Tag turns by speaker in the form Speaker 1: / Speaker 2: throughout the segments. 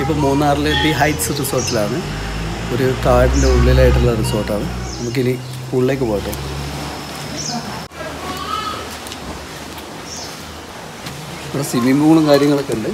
Speaker 1: ഇപ്പോൾ മൂന്നാറിലെ the heights റിസോർട്ടിലാണ് ഒരു കാടിൻ്റെ ഉള്ളിലായിട്ടുള്ള റിസോർട്ടാണ് നമുക്കിനി ഉള്ളിലേക്ക് പോകട്ടെ ഇവിടെ സ്വിമ്മിംഗ് പൂളും കാര്യങ്ങളൊക്കെ ഉണ്ട്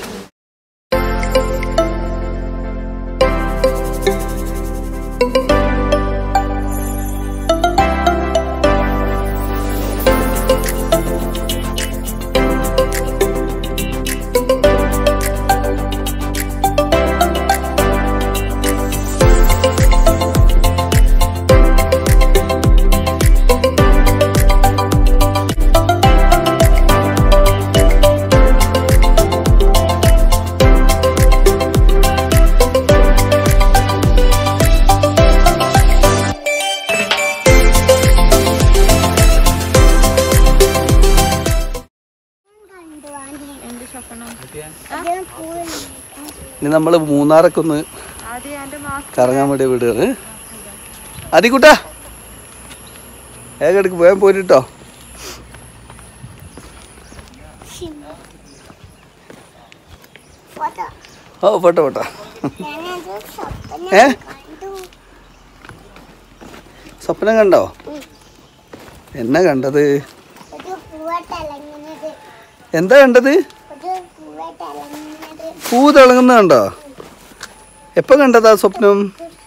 Speaker 2: എന്ത് സ്വപ്നം
Speaker 1: ഇനി നമ്മൾ മൂന്നാറൊക്കെ ഒന്ന്
Speaker 2: ആദ്യം എന്റെ മാസ്ക്
Speaker 1: കറങ്ങാൻ വേണ്ടി വിടുകയാണ് അതിക്കുട്ടാ വേഗം എടുക്ക് വേഗം പോയിട്ടോ ഓ പോട്ടെ പോട്ടെ ഏ സ്വപ്നം കണ്ടോ എന്നാ കണ്ടത് എന്താ കണ്ടത് പൂ തിളങ്ങുന്ന കണ്ടോ എപ്പോ കണ്ടതാ സ്വപ്നം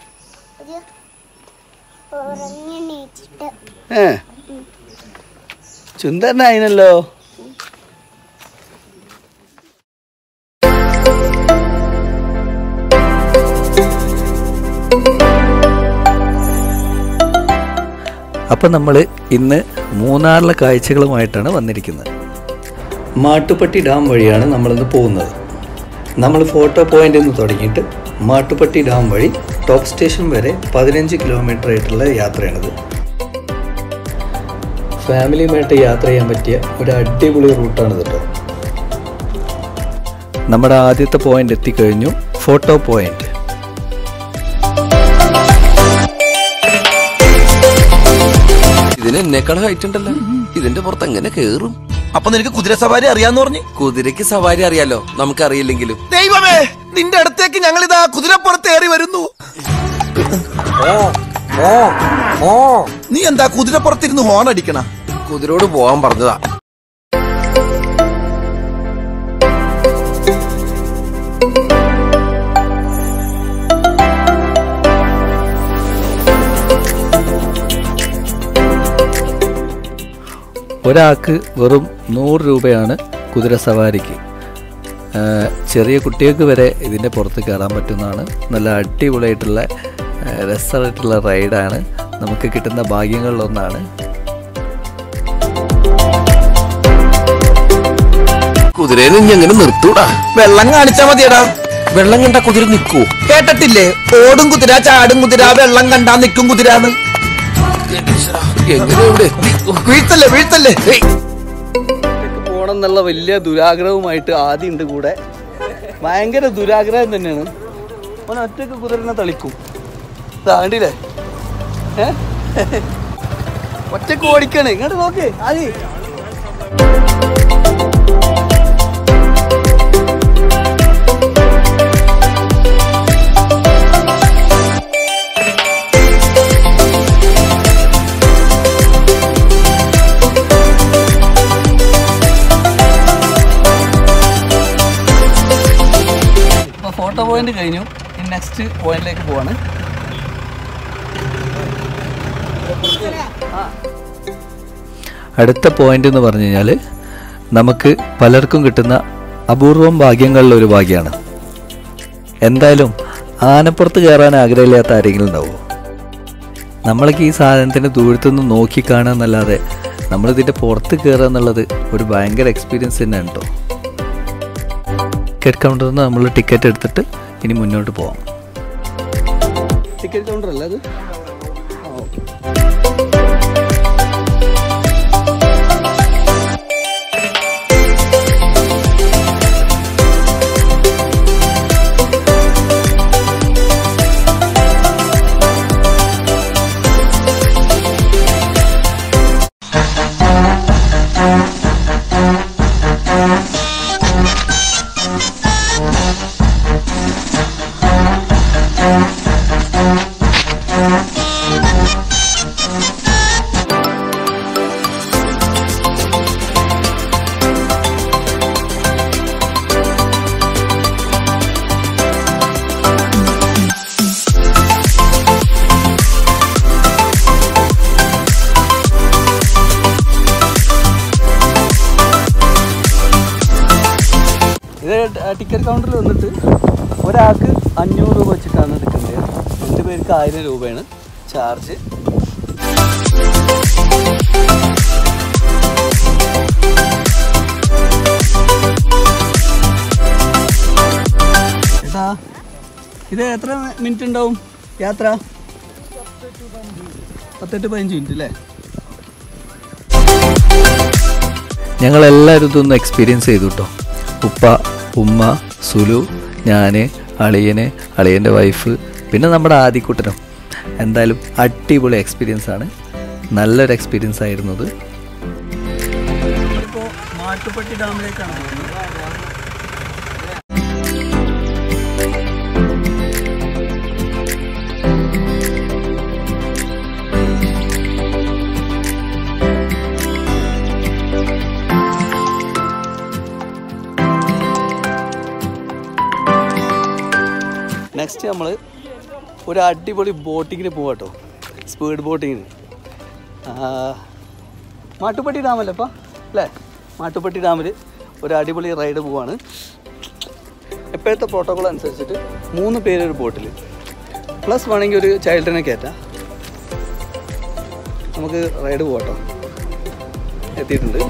Speaker 1: ഏ ചുന്ദരനായിനല്ലോ അപ്പം നമ്മൾ ഇന്ന് മൂന്നാറിലെ കാഴ്ചകളുമായിട്ടാണ് വന്നിരിക്കുന്നത് മാട്ടുപ്പെട്ടി ഡാം വഴിയാണ് നമ്മളിന്ന് പോകുന്നത് നമ്മൾ ഫോട്ടോ പോയിന്റിൽ നിന്ന് തുടങ്ങിയിട്ട് മാട്ടുപ്പെട്ടി ഡാം വഴി ടോപ്പ് സ്റ്റേഷൻ വരെ പതിനഞ്ച് കിലോമീറ്റർ ആയിട്ടുള്ള യാത്രയാണിത് ഫാമിലിയുമായിട്ട് യാത്ര ചെയ്യാൻ പറ്റിയ ഒരു അടിപൊളി റൂട്ടാണ് കേട്ടോ നമ്മുടെ ആദ്യത്തെ പോയിന്റ് എത്തിക്കഴിഞ്ഞു ഫോട്ടോ പോയിന്റ്
Speaker 3: ഇതിന് എന്നെക്കാൾ ഹൈറ്റ് ഉണ്ടല്ലോ ഇതിന്റെ പുറത്ത് എങ്ങനെ കേറും
Speaker 4: അപ്പൊ നിനക്ക് കുതിര സവാരി അറിയാന്ന് പറഞ്ഞു
Speaker 3: കുതിരയ്ക്ക് സവാരി അറിയാലോ നമുക്കറിയില്ലെങ്കിലും
Speaker 4: ദൈവമേ നിന്റെ അടുത്തേക്ക് ഞങ്ങൾ ഇതാ കുതിരപ്പുറത്ത് ഏറി വരുന്നു നീ എന്താ കുതിരപ്പുറത്തിരുന്ന് ഹോൺ അടിക്കണ
Speaker 3: കുതിരോട് പോവാൻ പറഞ്ഞതാ
Speaker 1: ഒരാൾക്ക് വെറും നൂറ് രൂപയാണ് കുതിര സവാരിക്ക് ആ, ചെറിയ കുട്ടികൾക്ക് വരെ ഇതിൻ്റെ പുറത്ത് കയറാൻ പറ്റുന്നതാണ് നല്ല അടിപൊളിയായിട്ടുള്ള ആ, രസമായിട്ടുള്ള റൈഡാണ് നമുക്ക് കിട്ടുന്ന ഭാഗ്യങ്ങളിലൊന്നാണ്
Speaker 3: കുതിരേനെ ഇനി എങ്ങനെ നിർത്തൂടാ
Speaker 4: വെള്ളം കാണിച്ചാ മതിയടാ
Speaker 3: വെള്ളം കണ്ട കുതിര നിൽക്കൂ
Speaker 4: കേട്ടിട്ടില്ലേ ഓടും കുതിര ചാടും കുതിര വെള്ളം കണ്ടാ നിൽക്കും കുതിരാന്ന്
Speaker 3: എങ്ങനെ ഇവിടെ എത്തി
Speaker 4: വീഴ്ത്തല്ലേ വീഴ്ത്തല്ലേ
Speaker 1: പോകണം എന്നുള്ള വലിയ ദുരാഗ്രഹവുമായിട്ട് ആദ്യം ഉണ്ട് കൂടെ ഭയങ്കര ദുരാഗ്രഹം തന്നെയാണ് അവൻ ഒറ്റക്ക് കുതിരനെ തളിക്കും താണ്ടില്ലേ ഏ ഒറ്റക്ക് ഓടിക്കണേ ഇങ്ങോട്ട് നോക്ക് ആദി ഇപ്പോൾ ഫോട്ടോ പോയിന്റ് കഴിഞ്ഞു ഇനി നെക്സ്റ്റ് പോയിന്റിലേക്ക് പോവാണ് അടുത്ത പോയിന്റ് എന്ന് പറഞ്ഞു കഴിഞ്ഞാൽ നമുക്ക് പലർക്കും കിട്ടുന്ന അപൂർവം ഭാഗ്യങ്ങളിലെ ഒരു ഭാഗ്യമാണ് എന്തായാലും ആനപ്പുറത്ത് കയറാൻ ആഗ്രഹമില്ലാത്ത ആരെങ്കിലും ഉണ്ടാവുമോ നമ്മളൊക്കെ ഈ സാധനത്തിന് ദൂരത്തുനിന്ന് നോക്കി കാണുക എന്നല്ലാതെ നമ്മളിതിൻ്റെ പുറത്ത് കയറുക എന്നുള്ളത് ഒരു ഭയങ്കര എക്സ്പീരിയൻസ് തന്നെയാണ് കേട്ടോ ടിക്കറ്റ് കൗണ്ടറിൽ നിന്ന് നമ്മൾ ടിക്കറ്റ് എടുത്തിട്ട് ഇനി മുന്നോട്ട് പോവാം ടിക്കറ്റ് കൗണ്ടർ അല്ല അത്
Speaker 2: ടിക്കറ്റ് കൗണ്ടറിൽ വന്നിട്ട് ഒരാൾക്ക് അഞ്ഞൂറ് രൂപ വെച്ചിട്ടാണ് എടുക്കുന്നത് രണ്ട് പേർക്ക് ആയിരം രൂപയാണ് ചാർജ് ഏട്ടാ ഇത് എത്ര മിനിറ്റ് ഉണ്ടാവും യാത്ര പത്തെട്ട് പതിനഞ്ച് മിനിറ്റ് അല്ലേ
Speaker 1: ഞങ്ങളെല്ലാവരും ഇതൊന്ന് എക്സ്പീരിയൻസ് ചെയ്തു കേട്ടോ ഉപ്പ ഉമ്മ സുലു ഞാൻ അളിയന് അളിയൻ്റെ വൈഫ് പിന്നെ നമ്മുടെ ആദിക്കുട്ടനും എന്തായാലും അടിപൊളി എക്സ്പീരിയൻസ് ആണ് നല്ലൊരു എക്സ്പീരിയൻസ് ആയിരുന്നു ഇത്
Speaker 2: ഇപ്പോൾ മാട്ടുപ്പെട്ടി ഡാമിലേക്കാണ് പോകുന്നത് നെക്സ്റ്റ് നമ്മൾ ഒരു അടിപൊളി ബോട്ടിങ്ങിന് പോവാട്ടോ സ്പീഡ് ബോട്ടിങ്ങിന് മാട്ടുപ്പെട്ടി ഡാമല്ലേ അപ്പം അല്ലേ മാട്ടുപ്പെട്ടി ഡാമിൽ ഒരു അടിപൊളി റൈഡ് പോവാണ് എപ്പോഴത്തെ പ്രോട്ടോകോൾ അനുസരിച്ചിട്ട് മൂന്ന് പേര് ഒരു ബോട്ടിൽ പ്ലസ് വേണമെങ്കിൽ ഒരു ചൈൽഡിനെ കയറ്റാം നമുക്ക് റൈഡ് പോകട്ടോ എത്തിയിട്ടുണ്ട്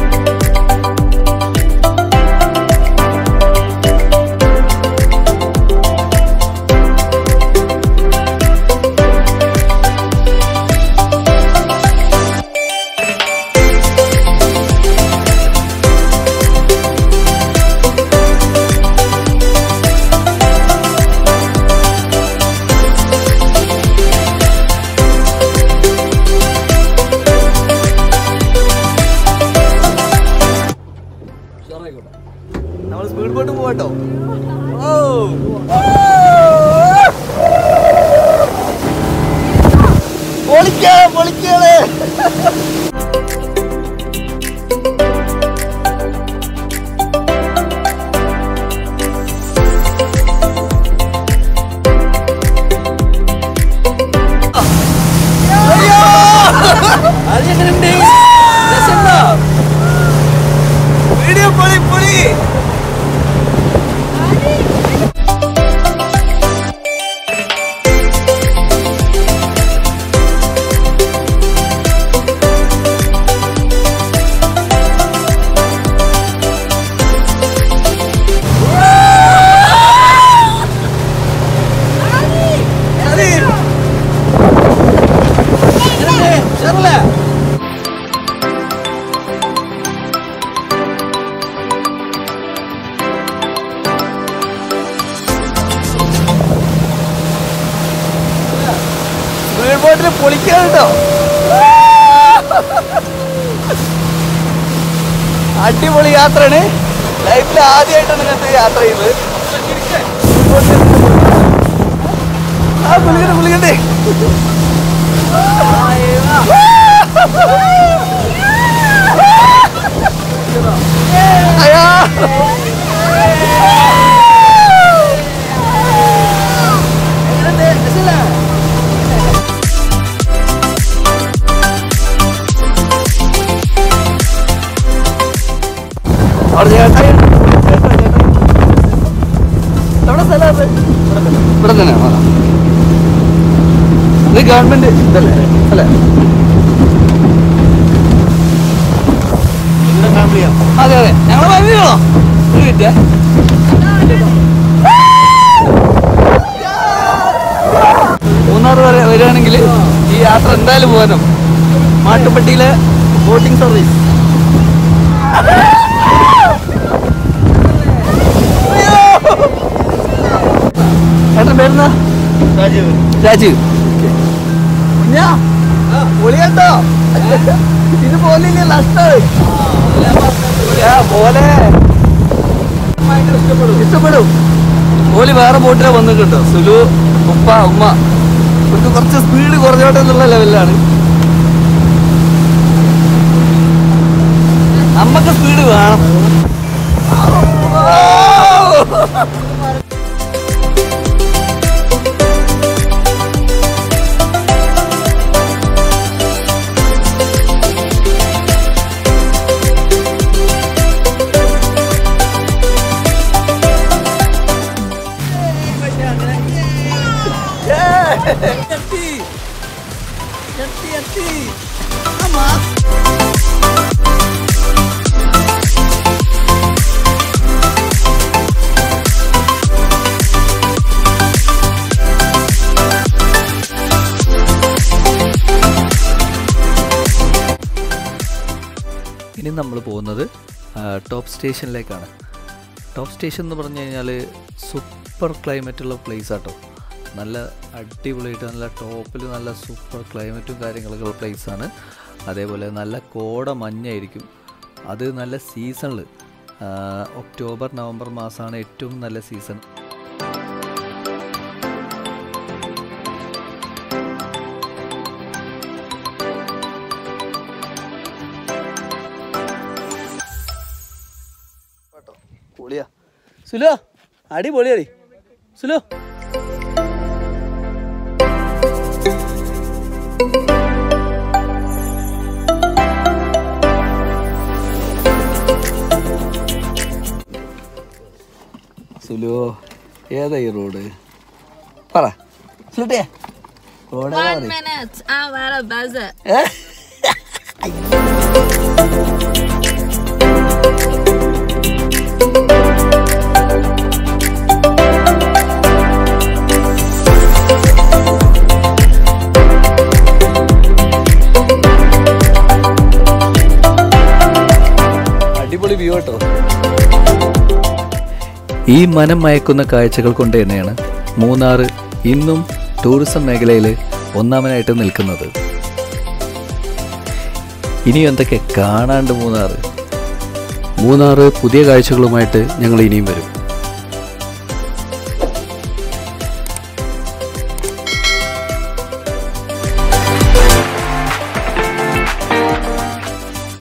Speaker 2: നമ്മൾ സ്പീഡ് ബോട്ട് പോവാട്ടോ ഓ പൊളിക്കാം പൊളിക്കാളെ വീഡിയോ പൊളി പൊളി ചെറുല്ലേ സ്പീഡ് ബോട്ടിൽ പൊളിക്കാൻ കേട്ടോ അടിപൊളി യാത്രയാണ് ലൈഫിൽ ആദ്യമായിട്ടാണ് ഇങ്ങനത്തെ യാത്ര ചെയ്യുന്നത് ആ വിളിക്കട്ടെ വിളിക്കട്ടെ അയ്യോ എങ്ങനെയുണ്ട് രസമില്ലേ? അവിടെ ചേട്ടായി ചേട്ടാ ചേട്ടാ എവിടെ സ്ഥലം ഇവിടെ തന്നെ ഇത് ഗവൺമെന്റ് ഇതല്ലേ അല്ലേ അതെ അതെ ഞങ്ങളെ വൈകിയോ ഒരു മിനിറ്റ് മൂന്നാർ വരെ വരികയാണെങ്കിൽ ഈ യാത്ര എന്തായാലും പോകാനും മാട്ടുപ്പെട്ടിയിലെ ബോട്ടിംഗ് സർവീസ് ഏട്ടൻ പേരുന്ന രാജീവ് രാജീവ് കുഞ്ഞാ പൊളിയട്ടോ ഇത് പോലില്ല നഷ്ടമാണ് പോലെ ഇഷ്ടപ്പെടും ഓല് വേറെ ബോട്ടിലെ വന്നിട്ടുണ്ടോ സുലു ഉപ്പ ഉമ്മ ഇവർക്ക് കുറച്ച് സ്പീഡ് കുറഞ്ഞോട്ടെ എന്നുള്ള ലെവലിലാണ് നമ്മക്ക് സ്പീഡ് വേണം
Speaker 1: ഇനി നമ്മൾ പോകുന്നത് ആ, ടോപ്പ് സ്റ്റേഷനിലേക്കാണ് ടോപ്പ് സ്റ്റേഷൻ എന്ന് പറഞ്ഞു കഴിഞ്ഞാൽ സൂപ്പർ ക്ലൈമറ്റുള്ള പ്ലേസ് ആട്ടോ നല്ല അടിപൊളിയായിട്ട് നല്ല ടോപ്പിൽ നല്ല സൂപ്പർ ക്ലൈമറ്റും കാര്യങ്ങളൊക്കെ ഉള്ള പ്ലേസാണ് അതേപോലെ നല്ല കോട മഞ്ഞായിരിക്കും അത് നല്ല സീസണിൽ ഒക്ടോബർ നവംബർ മാസമാണ് ഏറ്റവും നല്ല സീസൺ
Speaker 2: പൊളിയാ സുലോ അടിപൊളിയാടി സുലോ സുലോ ഏതാ ഈ റോഡ് പറ സുലട്ടേ റോഡ് ഏതാ
Speaker 5: One
Speaker 2: പറയ്.
Speaker 5: minute. I'm at a buzzer.
Speaker 2: ഏ? അടിപൊളി വ്യൂ കേട്ടോ
Speaker 1: ഈ മനം മയക്കുന്ന കാഴ്ചകൾ കൊണ്ട് തന്നെയാണ് മൂന്നാർ ഇന്നും ടൂറിസം മേഖലയിൽ ഒന്നാമനായിട്ട് നിൽക്കുന്നത് ഇനിയും എന്തൊക്കെ കാണാണ്ട് മൂന്നാർ മൂന്നാർ പുതിയ കാഴ്ചകളുമായിട്ട് ഞങ്ങൾ ഇനിയും വരും